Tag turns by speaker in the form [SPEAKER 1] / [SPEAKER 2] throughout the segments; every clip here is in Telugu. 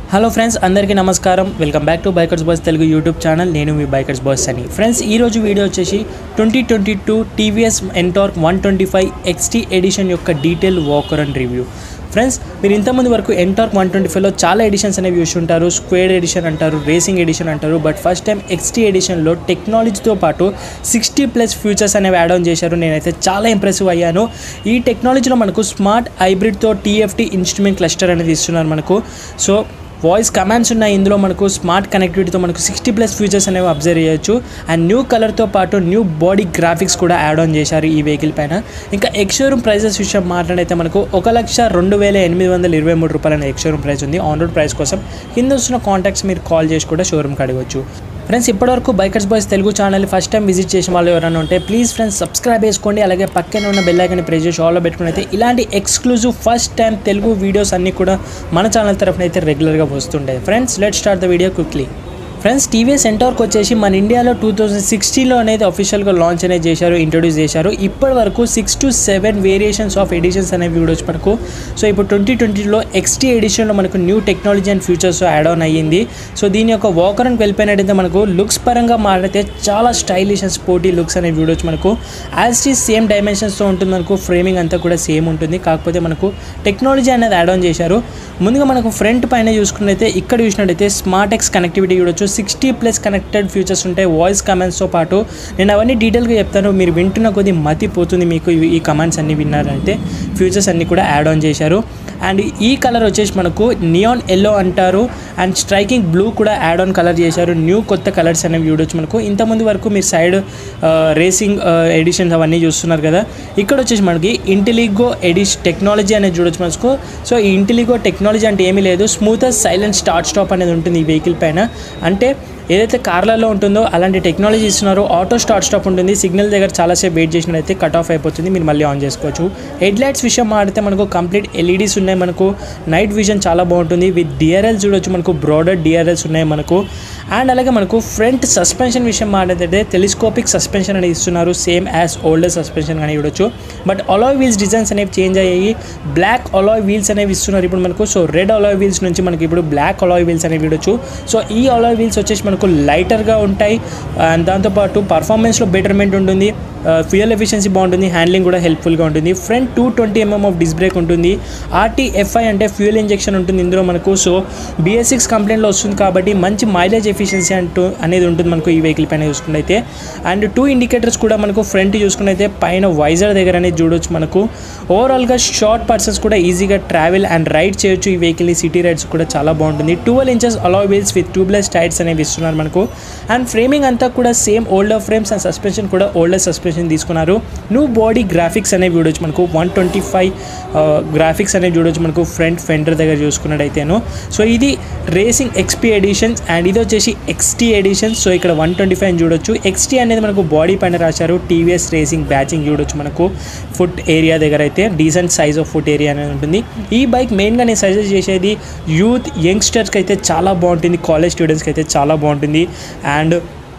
[SPEAKER 1] హలో ఫ్రెండ్స్ అందరికీ నమస్కారం welcome back to bikers boys Telugu YouTube channel నేను మీ బైకర్స్ బాయ్స్ అని ఫ్రెండ్స్ ఈ రోజు వీడియో వచ్చేసి twenty twenty two TVS Ntorq one twenty five XT edition యొక్క detail walker and review friends మీరు ఇంతకుముందు వరకు ఎంటార్క్ వన్ ట్వంటీ ఫైవ్లో చాలా ఎడిషన్స్ అనేవి చూసి ఉంటారు స్క్వేర్ ఎడిషన్ అంటారు రేసింగ్ ఎడిషన్ అంటారు బట్ ఫస్ట్ టైం ఎక్స్టీ ఎడిషన్లో టెక్నాలజీతో పాటు సిక్స్టీ ప్లస్ ఫ్యూచర్స్ అనేవి యాడ్ ఆన్ చేశారు నేనైతే చాలా ఇంప్రెసివ్ అయ్యాను ఈ టెక్నాలజీలో మనకు స్మార్ట్ హైబ్రిడ్తో టీఎఫ్టీ ఇన్స్ట్రుమెంట్ క్లస్టర్ అనేది ఇస్తున్నారు మనకు సో వాయిస్ కమాండ్స్ ఉన్నాయి ఇందులో మనకు స్మార్ట్ కనెక్టివిటీతో మనకు సిక్స్టీ ప్లస్ ఫీచర్స్ అనేవి అబ్జర్వ్ చేయొచ్చు అండ్ న్యూ కలర్తో పాటు న్యూ బాడీ గ్రాఫిక్స్ కూడా యాడ్ ఆన్ చేశారు ఈ వెహికల్ పైన ఇంకా ఎక్స్షోరూమ్ ప్రైజెస్ విషయం మాట్లాడైతే మనకు ఒక లక్ష రెండు వేల ఎనిమిది వందల ఇరవై మూడు రూపాయల ఎక్స్షోరూమ్ ప్రైస్ ఉంది ఆన్ రోడ్ ప్రైస్ కోసం కింద వస్తున్న కాంటాక్ట్స్ మీరు కాల్ చేసి కూడా షోరూమ్కి అడగవచ్చు ఫ్రెండ్స్ ఇప్పటివరకు bikers boys Telugu channel first time visit చేసిన వాళ్ళు ఎవరైనా ఉంటే ప్లీజ్ ఫ్రెండ్స్ సబ్స్క్రైబ్ చేసుకోండి అలాగే పక్కనే ఉన్న బెల్ ఐకాన్ని ప్రెస్ చేసి ఆల్లో పెట్టుకుని అయితే ఇలాంటి exclusive first time Telugu videos అన్నీ కూడా మన ఛానల్ తరఫున అయితే రెగ్యులర్గా వస్తుంటాయి friends let start the video quickly friends TVS Ntorq వచ్చేసి మన ఇండియాలో టూ థౌజండ్ సిక్స్టీన్లో అనేది అఫీషియల్గా లాంచ్ అనేది చేశారు ఇంట్రొడ్యూస్ చేశారు ఇప్పటి వరకు six to seven variations of editions అనేవి కూడా వచ్చి మనకు సో ఇప్పుడు ట్వంటీ ట్వంటీలో ఎక్స్టీ ఎడిషన్లో మనకు new technology and futures add on అయ్యింది సో దీని యొక్క వాకర్ అండ్ వెళ్ళిపోయినట్టయితే మనకు లుక్స్ పరంగా మాట్లాడితే చాలా స్టైలిష్ అండ్ స్పోర్టీ లుక్స్ అనేవి చూడొచ్చు మనకు యాజ్ టీ సేమ్ డైమెన్షన్స్తో ఉంటుంది మనకు ఫ్రేమింగ్ అంతా కూడా సేమ్ ఉంటుంది కాకపోతే మనకు టెక్నాలజీ అనేది యాడ్ ఆన్ చేశారు ముందుగా మనకు ఫ్రంట్ పైన చూసుకున్నట్టయితే ఇక్కడ చూసినట్టయితే స్మార్ట్ ఎక్స్ కనెక్టివిటీ చూడొచ్చు సిక్స్టీ ప్లస్ కనెక్టెడ్ ఫీచర్స్ ఉంటాయి వాయిస్ కమెంట్స్తో పాటు నేను అవన్నీ డీటెయిల్గా చెప్తాను మీరు వింటున్న కొద్దీ మతి పోతుంది మీకు ఇవి- ఈ కమెంట్స్ అన్ని విన్నారంటే ఫ్యూచర్స్ అన్ని కూడా యాడ్ ఆన్ చేశారు అండ్ ఈ కలర్ వచ్చేసి మనకు నియాన్ ఎల్లో అంటారు అండ్ స్ట్రైకింగ్ బ్లూ కూడా యాడ్ ఆన్ కలర్ చేశారు న్యూ కొత్త కలర్స్ అనేవి చూడొచ్చు మనకు ఇంతకుముందు వరకు మీరు సైడ్ రేసింగ్ ఎడిషన్స్ అవన్నీ చూస్తున్నారు కదా ఇక్కడ వచ్చేసి మనకి ఇంటెలిగో ఎడిష్ టెక్నాలజీ అనేది చూడొచ్చు మనకు సో ఈ ఇంటెలిగో టెక్నాలజీ అంటే ఏమీ లేదు స్మూతర్ సైలెంట్ స్టార్ట్ స్టాప్ అనేది ఉంటుంది ఈ వెహికల్ పైన అంటే ఏదైతే కార్లలో ఉంటుందో అలాంటి టెక్నాలజీ ఇస్తున్నారో ఆటో స్టార్ట్ స్టాప్ ఉంటుంది సిగ్నల్ దగ్గర చాలాసేపు వెయిట్ చేసినట్లయితే కట్ ఆఫ్ అయిపోతుంది మీరు మళ్ళీ ఆన్ చేసుకోవచ్చు హెడ్ లైట్స్ విషయం మాడితే మనకు కంప్లీట్ ఎల్ఈడీస్ ఉన్నాయి మనకు నైట్ విజన్ చాలా బాగుంటుంది విత్ డిఆర్ఎల్స్ చూడొచ్చు మనకు బ్రాడర్ డిఆర్ఎల్స్ ఉన్నాయి మనకు అండ్ అలాగే మనకు ఫ్రంట్ సస్పెన్షన్ విషయం మాట్లాడితే టెలిస్కోపిక్ సస్పెన్షన్ అనేది ఇస్తున్నారు సేమ్ యాజ్ ఓల్డర్ సస్పెన్షన్ అని చూడొచ్చు బట్ అలాయ్ వీల్స్ డిజైన్స్ అనేవి చేంజ్ అయ్యాయి బ్లాక్ అలాయ్ వీల్స్ అనేవి ఇస్తున్నారు ఇప్పుడు మనకు సో రెడ్ అలాయ్ వీల్స్ నుంచి మనకి ఇప్పుడు బ్లాక్ అలాయ్ వీల్స్ అనేవి చూడొచ్చు సో ఈ అలాయ్ వీల్స్ వచ్చేసి మనకు లైటర్గా ఉంటాయి అండ్ దాంతోపాటు పర్ఫార్మెన్స్లో బెటర్మెంట్ ఉంటుంది ఫ్యూయల్ ఎఫిషియన్సీ బాగుంటుంది హ్యాండ్లింగ్ కూడా హెల్ప్ఫుల్గా ఉంటుంది front two twenty mm of disc brake ఉంటుంది ఆర్టీఎఫ్ఐ అంటే ఫ్యూయల్ ఇంజెక్షన్ ఉంటుంది ఇందులో మనకు సో బిఎస్ సిక్స్ కంప్లైంట్లో వస్తుంది కాబట్టి మంచి మైలేజ్ ఎఫిషియన్సీ అంటూ అనేది ఉంటుంది మనకు ఈ వెహికల్ పైన చూసుకున్నైతే అండ్ టూ ఇండికేటర్స్ కూడా మనకు ఫ్రంట్ చూసుకున్నైతే పైన వైజర్ దగ్గర అనేది చూడొచ్చు మనకు ఓవరాల్గా షార్ట్ పర్సన్స్ కూడా ఈజీగా ట్రావెల్ అండ్ రైడ్ చేయొచ్చు ఈ వెహికల్ని సిటీ రైడ్స్ కూడా చాలా బాగుంటుంది twelve inches alloy wheels with tubeless tyres అనేవి ఇస్తున్నారు మనకు అండ్ ఫ్రేమింగ్ అంతా కూడా same older frames and suspension కూడా ఓల్డర్ సస్పెన్షన్ తీసుకున్నారు న్యూ బాడీ గ్రాఫిక్స్ అనేవి చూడొచ్చు మనకు వన్ ట్వంటీ ఫైవ్ గ్రాఫిక్స్ అనేవి చూడొచ్చు మనకు ఫ్రంట్ ఫెండర్ దగ్గర చూసుకున్నట్టయితేను సో ఇది రేసింగ్ ఎక్స్పీ ఎడిషన్స్ అండ్ ఇది వచ్చేసి ఎక్స్టీ ఎడిషన్స్ సో ఇక్కడ వన్ ట్వంటీ ఫైవ్ చూడొచ్చు ఎక్స్టీ అనేది మనకు బాడీ పైన రాశారు టీవీఎస్ రేసింగ్ బ్యాచింగ్ చూడొచ్చు మనకు ఫుట్ ఏరియా దగ్గర అయితే decent size of foot area అనేది ఉంటుంది ఈ బైక్ మెయిన్గా నేను సజెస్ట్ చేసేది యూత్ యంగ్స్టర్స్కి అయితే చాలా బాగుంటుంది కాలేజ్ స్టూడెంట్స్కి అయితే చాలా బాగుంటుంది అండ్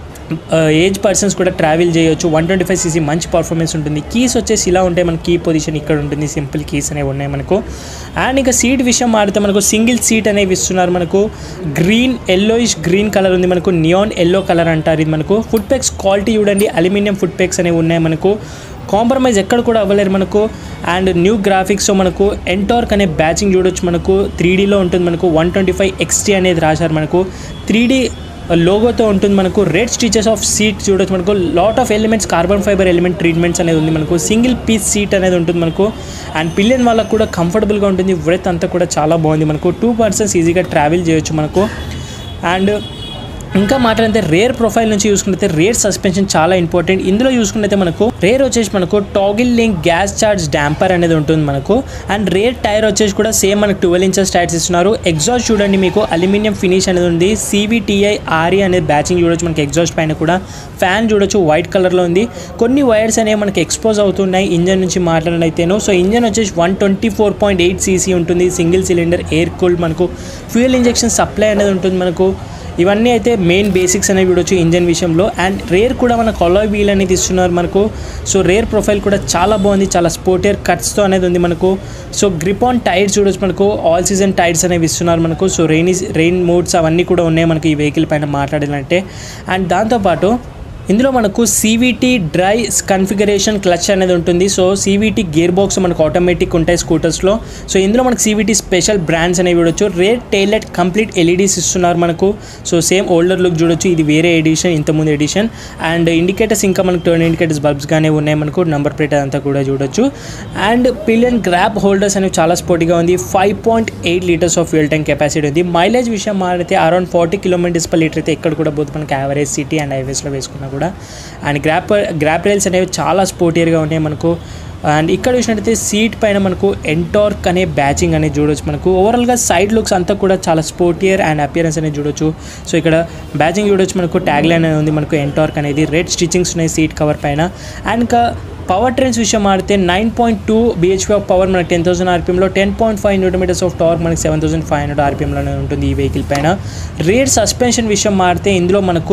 [SPEAKER 1] ఏజ్ పర్సన్స్ కూడా ట్రావెల్ చేయొచ్చు వన్ ట్వంటీ ఫైవ్ సీసీ మంచి పర్ఫార్మెన్స్ ఉంటుంది కీస్ వచ్చేసి ఇలా ఉంటాయి మన కీ పొజిషన్ ఇక్కడ ఉంటుంది సింపుల్ కీస్ అనేవి ఉన్నాయి మనకు అండ్ ఇంకా సీట్ విషయం మాడితే మనకు సింగిల్ సీట్ అనేవి ఇస్తున్నారు మనకు గ్రీన్ ఎల్లోయిష్ గ్రీన్ కలర్ ఉంది మనకు నియాన్ ఎల్లో కలర్ అంటారు ఇది మనకు ఫుడ్ పెక్స్ క్వాలిటీ చూడండి అల్యూమినియం ఫుడ్ పెక్స్ అనేవి ఉన్నాయి మనకు కాంప్రమైజ్ ఎక్కడ కూడా అవ్వలేరు మనకు అండ్ న్యూ గ్రాఫిక్స్ మనకు ఎంటార్క్ అనే బ్యాచింగ్ చూడొచ్చు మనకు త్రీ డీలో ఉంటుంది మనకు వన్ ట్వంటీ ఫైవ్ ఎక్స్టీ అనేది రాశారు మనకు త్రీ డీ లోగోతో ఉంటుంది మనకు రెడ్ స్టిచెస్ ఆఫ్ సీట్ చూడొచ్చు మనకు lot of elements carbon fibre element treatments అనేది ఉంది మనకు సింగిల్ పీస్ సీట్ అనేది ఉంటుంది మనకు అండ్ పిల్లన్ వాళ్ళకు కూడా కంఫర్టబుల్గా ఉంటుంది బ్రెత్ అంతా కూడా చాలా బాగుంది మనకు టూ పర్సన్స్ ఈజీగా ట్రావెల్ చేయొచ్చు మనకు అండ్ ఇంకా మాట్లాడితే రేర్ ప్రొఫైల్ నుంచి చూసుకుంటే రేర్ సస్పెన్షన్ చాలా ఇంపార్టెంట్ ఇందులో చూసుకుంటే మనకు రేర్ వచ్చేసి మనకు toggle link gas charge damper అనేది ఉంటుంది మనకు అండ్ రేర్ టైర్ వచ్చేసి కూడా సేమ్ మనకు ట్వెల్వ్ ఇంచెస్ టైర్స్ ఇస్తున్నారు ఎగ్జాస్ట్ చూడండి మీకు అల్యూమినియం ఫినిష్ అనేది ఉంది సివిటిఐ ఆర్ఈ అనేది బ్యాచింగ్ చూడొచ్చు మనకి ఎగ్జాస్ట్ పైన కూడా ఫ్యాన్ చూడొచ్చు వైట్ కలర్లో ఉంది కొన్ని వైర్స్ అనేవి మనకి ఎక్స్పోజ్ అవుతున్నాయి ఇంజన్ నుంచి మాట్లాడినైతేను సో ఇంజన్ వచ్చేసి one twenty four point eight CC ఉంటుంది సింగిల్ సిలిండర్ ఎయిర్ కూల్డ్ మనకు ఫ్యూయల్ ఇంజెక్షన్ సప్లై అనేది ఉంటుంది మనకు ఇవన్నీ అయితే మెయిన్ బేసిక్స్ అనేవి చూడొచ్చు ఇంజన్ విషయంలో అండ్ రేర్ కూడా మన కొలాయ్ వీల్ అనేది ఇస్తున్నారు మనకు సో రేర్ ప్రొఫైల్ కూడా చాలా బాగుంది చాలా స్పోర్టియర్ కట్స్తో అనేది ఉంది మనకు సో గ్రిప్ ఆన్ టైర్స్ చూడొచ్చు మనకు ఆల్ సీజన్ టైర్స్ అనేవి ఇస్తున్నారు మనకు సో రెయినీ రెయిన్ మోడ్స్ అవన్నీ కూడా ఉన్నాయి మనకి ఈ వెహికల్ పైన మాట్లాడాలంటే అండ్ దాంతోపాటు ఇందులో మనకు సీవీటీ డ్రై కన్ఫిగరేషన్ క్లచ్ అనేది ఉంటుంది సో సీవీటీ గేర్ బాక్స్ మనకు ఆటోమేటిక్ ఉంటాయి స్కూటర్స్లో సో ఇందులో మనకు సీవీటీ స్పెషల్ బ్రాండ్స్ అనేవి చూడొచ్చు రేర్ టైలెట్ కంప్లీట్ ఎల్ఈడీస్ ఇస్తున్నారు మనకు సో సేమ్ ఓల్డర్ లుక్ చూడొచ్చు ఇది వేరే ఎడిషన్ ఇంతకుముందు ఎడిషన్ అండ్ ఇండికేటర్స్ ఇంకా మనకు టర్న్ ఇండికేటర్స్ బల్బ్స్ గానే ఉన్నాయి మనకు నెంబర్ ప్లేట్ అదంతా కూడా చూడొచ్చు అండ్ పిలియన్ గ్రాప్ హోల్డర్స్ అనేవి చాలా స్పోర్టీగా ఉంది five point eight litres of fuel tank capacity ఉంది మైలేజ్ విషయం మారితే around forty kilometres per litre అయితే ఎక్కడ కూడా పోతే మనకి యావరేజ్ సిటీ అండ్ హైవేస్లో వేసుకున్నా కూడా అండ్ గ్రాప్ గ్రాప్ రైల్స్ అనేవి చాలా స్పోర్టియర్గా ఉన్నాయి మనకు అండ్ ఇక్కడ చూసినట్టయితే సీట్ పైన మనకు ఎంటార్క్ అనే బ్యాచింగ్ అనేది చూడొచ్చు మనకు ఓవరాల్గా సైడ్ లుక్స్ అంతా కూడా చాలా స్పోర్టియర్ అండ్ అపియరెన్స్ అనేది చూడొచ్చు సో ఇక్కడ బ్యాచింగ్ చూడొచ్చు మనకు ట్యాగ్ లైన్ అనేది ఉంది మనకు ఎంటార్క్ అనేది రెడ్ స్టిచ్చింగ్స్ ఉన్నాయి సీట్ కవర్ పైన అండ్ ఇంకా పవర్ ట్రైన్స్ విషయం మాడితే nine point two BHP of power మనకి టెన్ థౌసండ్ ఆర్పిఎంలో ten point five newton metres of torque మనకి సెవెన్ థౌసండ్ ఫైవ్ హండ్రెడ్ ఆర్పిఎంలోనే ఉంటుంది ఈ వెహికల్ పైన రేర్ సస్పెన్షన్ విషయం మాడితే ఇందులో మనకు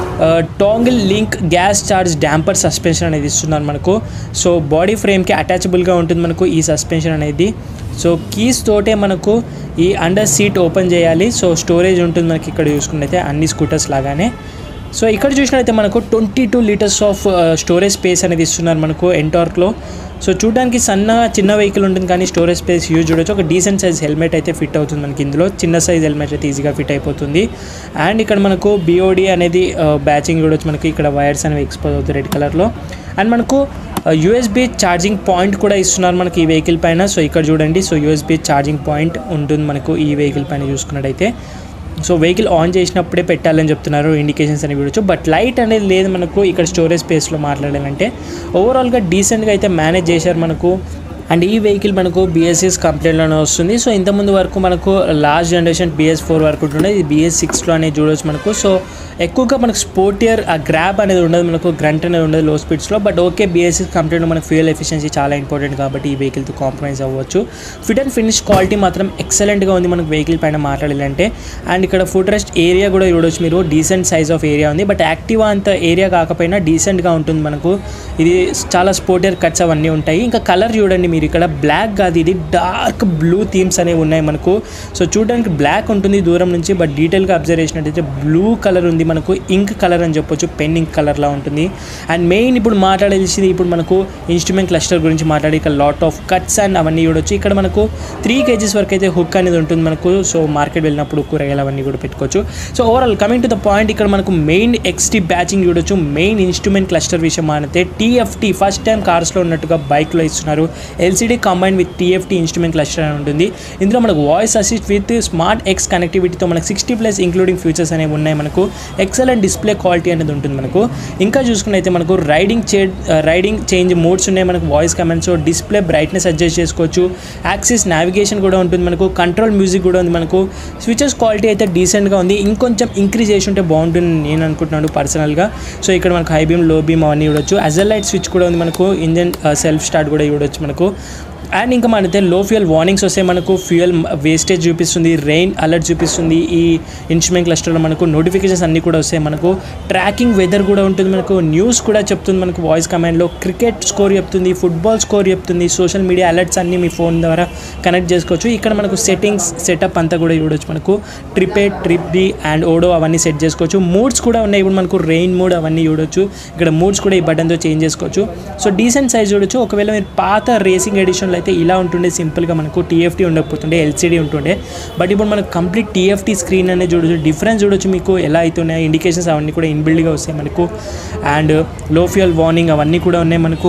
[SPEAKER 1] toggle link gas charge damper suspension అనేది ఇస్తున్నారు మనకు సో బాడీ ఫ్రేమ్కి అటాచబుల్గా ఉంటుంది మనకు ఈ సస్పెన్షన్ అనేది సో కీస్ తోటే మనకు ఈ అండర్ సీట్ ఓపెన్ చేయాలి సో స్టోరేజ్ ఉంటుంది మనకి ఇక్కడ చూసుకున్నైతే అన్ని స్కూటర్స్ లాగానే సో ఇక్కడ చూసినట్లయితే మనకు twenty two litres of storage space అనేది ఇస్తున్నారు మనకు ఎంటార్క్లో సో చూడడానికి సన్న చిన్న వెహికల్ ఉంటుంది కానీ స్టోరేజ్ స్పేస్ యూజ్ చూడొచ్చు ఒక డీసెంట్ సైజ్ హెల్మెట్ అయితే ఫిట్ అవుతుంది మనకి ఇందులో చిన్న సైజ్ హెల్మెట్ అయితే ఈజీగా ఫిట్ అయిపోతుంది అండ్ ఇక్కడ మనకు బిఓడి అనేది బ్యాచింగ్ చూడొచ్చు మనకి ఇక్కడ వైర్స్ అనేవి ఎక్స్పోజ్ అవుతాయి రెడ్ కలర్లో అండ్ మనకు యూఎస్బి ఛార్జింగ్ పాయింట్ కూడా ఇస్తున్నారు మనకి ఈ వెహికల్ పైన సో ఇక్కడ చూడండి సో యూఎస్బి ఛార్జింగ్ పాయింట్ ఉంటుంది మనకు ఈ వెహికల్ పైన చూసుకున్నట్టయితే సో వెహికల్ ఆన్ చేసినప్పుడే పెట్టాలని చెప్తున్నారు ఇండికేషన్స్ అనేవి చూడొచ్చు బట్ లైట్ అనేది లేదు మనకు ఇక్కడ స్టోరేజ్ స్పేస్లో మాట్లాడాలంటే ఓవరాల్గా డీసెంట్గా అయితే మేనేజ్ చేశారు మనకు అండ్ ఈ వెహికల్ మనకు బిఎస్ఎస్ కంప్లైంట్లోనే వస్తుంది సో ఇంతకుముందు వరకు మనకు లాస్ట్ జనరేషన్ బిఎస్ ఫోర్ వరకు ఉంటుండే ఇది బిఎస్ సిక్స్లో అనేది చూడవచ్చు మనకు సో ఎక్కువగా మనకు స్పోర్టియర్ ఆ గ్రాబ్ అనేది ఉండదు మనకు గ్రంట్ అనేది ఉండదు లో స్పీడ్స్లో బట్ ఓకే బిఎస్ఎస్ కంప్లైంట్ మనకు ఫ్యూయల్ ఎఫిషియన్సీ చాలా ఇంపార్టెంట్ కాబట్టి ఈ వెహికల్తో కాంప్రమైజ్ అవ్వచ్చు ఫిట్ అండ్ ఫినిష్ క్వాలిటీ మాత్రం ఎక్సలెంట్గా ఉంది మనకు వెహికల్ పైన మాట్లాడాలంటే అండ్ ఇక్కడ ఫుడ్ రెస్ట్ ఏరియా కూడా చూడవచ్చు మీరు డీసెంట్ సైజ్ ఆఫ్ ఏరియా ఉంది బట్ యాక్టివా అంత ఏరియా కాకపోయినా డీసెంట్గా ఉంటుంది మనకు ఇది చాలా స్పోర్టియర్ కట్స్ అవన్నీ ఉంటాయి ఇంకా కలర్ చూడండి మీరు ఇక్కడ బ్లాక్ కాదు ఇది డార్క్ బ్లూ థీమ్స్ అనేవి ఉన్నాయి మనకు సో చూడడానికి బ్లాక్ ఉంటుంది దూరం నుంచి బట్ డీటెయిల్గా అబ్జర్వ్ చేసినట్టయితే బ్లూ కలర్ ఉంది మనకు ఇంక్ కలర్ అని చెప్పొచ్చు పెన్ ఇంక్ కలర్లా ఉంటుంది అండ్ మెయిన్ ఇప్పుడు మాట్లాడేసింది ఇప్పుడు మనకు ఇన్స్ట్రుమెంట్ క్లస్టర్ గురించి మాట్లాడి ఇక్కడ లాట్ ఆఫ్ కట్స్ అండ్ అవన్నీ చూడొచ్చు ఇక్కడ మనకు త్రీ కేజీస్ వరకు అయితే హుక్ అనేది ఉంటుంది మనకు సో మార్కెట్ వెళ్ళినప్పుడు కూరగాయలు అవన్నీ కూడా పెట్టుకోవచ్చు so overall coming to the point ఇక్కడ మనకు మెయిన్ ఎక్స్టీ బ్యాచింగ్ చూడొచ్చు మెయిన్ ఇన్స్ట్రుమెంట్ క్లస్టర్ విషయం మానితే టీఎఫ్టీ ఫస్ట్ టైం కార్స్లో ఉన్నట్టుగా బైక్లో ఇస్తున్నారు LCD combine with TFT instrument cluster అని ఉంటుంది ఇందులో మనకు voice assist with smart X కనెక్టివిటీతో మనకు సిక్స్టీ ప్లస్ ఇంక్లూడింగ్ ఫీచర్స్ అనేవి ఉన్నాయి మనకు ఎక్సలెంట్ డిస్ప్లే క్వాలిటీ అనేది ఉంటుంది మనకు ఇంకా చూసుకున్నైతే మనకు రైడింగ్ చే రైడింగ్ చేంజ్ మోడ్స్ ఉన్నాయి మనకు voice comments display brightness adjust చేసుకోవచ్చు యాక్సిస్ నావిగేషన్ కూడా ఉంటుంది మనకు కంట్రోల్ మ్యూజిక్ కూడా ఉంది మనకు స్విచెస్ క్వాలిటీ అయితే డీసెంట్గా ఉంది ఇంకొంచెం ఇంక్రీజ్ చేసి ఉంటే బాగుంటుంది నేను అనుకుంటున్నాను పర్సనల్గా సో ఇక్కడ మనకు హై బీమ్ లో బీమ్ అవన్నీ చూడొచ్చు అజల్ లైట్ స్విచ్ కూడా ఉంది మనకు ఇంజన్ సెల్ఫ్ స్టార్ట్ కూడా చూడొచ్చు మనకు అండ్ ఇంకా మనైతే లో ఫ్యూయల్ వార్నింగ్స్ వస్తే మనకు ఫ్యూయల్ వేస్టేజ్ చూపిస్తుంది రెయిన్ అలర్ట్ చూపిస్తుంది ఈ ఇన్స్ట్రుమెంట్ క్లస్టర్లో మనకు నోటిఫికేషన్స్ అన్నీ కూడా వస్తాయి మనకు ట్రాకింగ్ వెదర్ కూడా ఉంటుంది మనకు న్యూస్ కూడా చెప్తుంది మనకు వాయిస్ కమాండ్లో క్రికెట్ స్కోర్ చెప్తుంది ఫుట్బాల్ స్కోర్ చెప్తుంది సోషల్ మీడియా అలర్ట్స్ అన్నీ మీ ఫోన్ ద్వారా కనెక్ట్ చేసుకోవచ్చు ఇక్కడ మనకు సెట్టింగ్స్ సెటప్ అంతా కూడా చూడొచ్చు మనకు trip A trip B and odo అవన్నీ సెట్ చేసుకోవచ్చు మూడ్స్ కూడా ఉన్నాయి ఇప్పుడు మనకు రెయిన్ మూడ్ అవన్నీ చూడొచ్చు ఇక్కడ మూడ్స్ కూడా ఈ బటన్తో చేంజ్ చేసుకోవచ్చు సో డీసెంట్ సైజ్ చూడొచ్చు ఒకవేళ మీరు పాత రేసింగ్ ఎడిషన్లో అయితే ఇలా ఉంటుండే సింపుల్గా మనకు టీఎఫ్టీ ఉండకపోతుండే ఎల్సీడీ ఉంటుండే బట్ ఇప్పుడు మనకు కంప్లీట్ టీఎఫ్టీ స్క్రీన్ అనేది చూడొచ్చు డిఫరెన్స్ చూడొచ్చు మీకు ఎలా అవుతున్నాయి ఇండికేషన్స్ అవన్నీ కూడా ఇన్బిల్డ్గా వస్తాయి మనకు అండ్ లో ఫ్యూయల్ వార్నింగ్ అవన్నీ కూడా ఉన్నాయి మనకు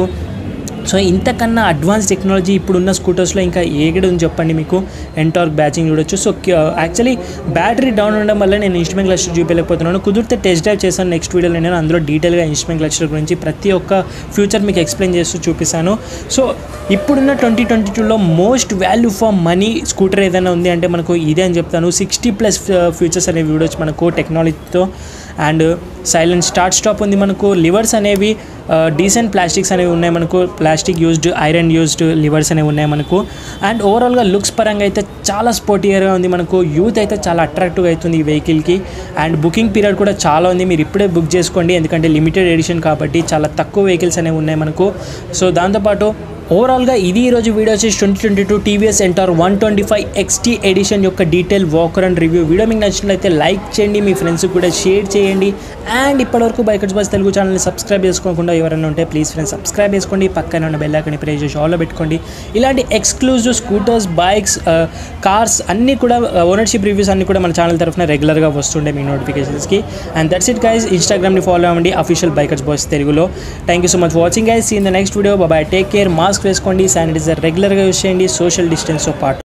[SPEAKER 1] సో ఇంతకన్నా అడ్వాన్స్ టెక్నాలజీ ఇప్పుడున్న స్కూటర్స్లో ఇంకా ఏగడ ఉంది చెప్పండి మీకు ఎంటార్క్ బ్యాచింగ్ చూడొచ్చు సో యాక్చువల్లీ బ్యాటరీ డౌన్ ఉండడం వల్ల నేను ఇన్స్ట్రుమెంట్ క్లస్టర్ చూపించలేకపోతున్నాను కుదిరితే టెస్ట్ డ్రైవ్ చేశాను నెక్స్ట్ వీడియోలో నేను అందులో డీటెయిల్గా ఇన్స్ట్రుమెంట్ క్లస్టర్ గురించి ప్రతి ఒక్క ఫ్యూచర్ మీకు ఎక్స్ప్లెయిన్ చేస్తూ చూపిస్తాను సో ఇప్పుడున్న ట్వంటీ ట్వంటీ టూలో most value for money scooter ఏదైనా ఉంది అంటే మనకు ఇదే అని చెప్తాను సిక్స్టీ ప్లస్ ఫ్యూచర్స్ అనేవి చూడొచ్చు మనకు టెక్నాలజీతో అండ్ సైలెంట్ స్టార్ట్ స్టాప్ ఉంది మనకు లివర్స్ అనేవి డీసెంట్ ప్లాస్టిక్స్ అనేవి ఉన్నాయి మనకు plastic used iron used levers అనేవి ఉన్నాయి మనకు అండ్ ఓవరాల్గా లుక్స్ పరంగా అయితే చాలా స్పోర్టియర్గా ఉంది మనకు యూత్ అయితే చాలా అట్రాక్టివ్గా అవుతుంది ఈ వెహికల్కి అండ్ బుకింగ్ పీరియడ్ కూడా చాలా ఉంది మీరు ఇప్పుడే బుక్ చేసుకోండి ఎందుకంటే లిమిటెడ్ ఎడిషన్ కాబట్టి చాలా తక్కువ వెహికల్స్ అనేవి ఉన్నాయి మనకు సో దాంతోపాటు ఓవరాల్గా ఇది ఈరోజు వీడియో వచ్చేసి twenty twenty two TVS Ntorq one twenty five XT edition యొక్క detail walker and review video మీకు నచ్చినట్లయితే లైక్ చేయండి మీ ఫ్రెండ్స్కి కూడా షేర్ చేయండి అండ్ ఇప్పటివరకు బైకర్స్ బస్ తెలుగు ఛానల్ని సబ్స్క్రైబ్ చేసుకోకుండా ఎవరైనా ఉంటే ప్లీజ్ ఫ్రెండ్స్ సబ్స్క్రైబ్ చేసుకోండి పక్కన ఉన్న బెల్ ఐకాన్ని ప్రెస్ చేసి ఆల్లో పెట్టుకోండి ఇలాంటి ఎక్స్క్లూజివ్ స్కూటర్స్ బైక్స్ కార్స్ అన్నీ కూడా ఓనర్షిప్ రివ్యూస్ అన్నీ కూడా మన ఛానల్ తరఫున రెగ్యులర్గా వస్తుండే మీ నోటిఫికేషన్స్కి అండ్ దట్స్ ఇట్ గైస్ ఇన్స్టాగ్రామ్ని ఫాలో అవ్వండి అఫీషియల్ బైకర్స్ బాయ్స్ తెలుగులో thank you so much watching guys in the next video bye take care mask వేసుకోండి శానిటైజర్ రెగ్యులర్గా యూస్ చేయండి సోషల్ డిస్టెన్స్తో పాటు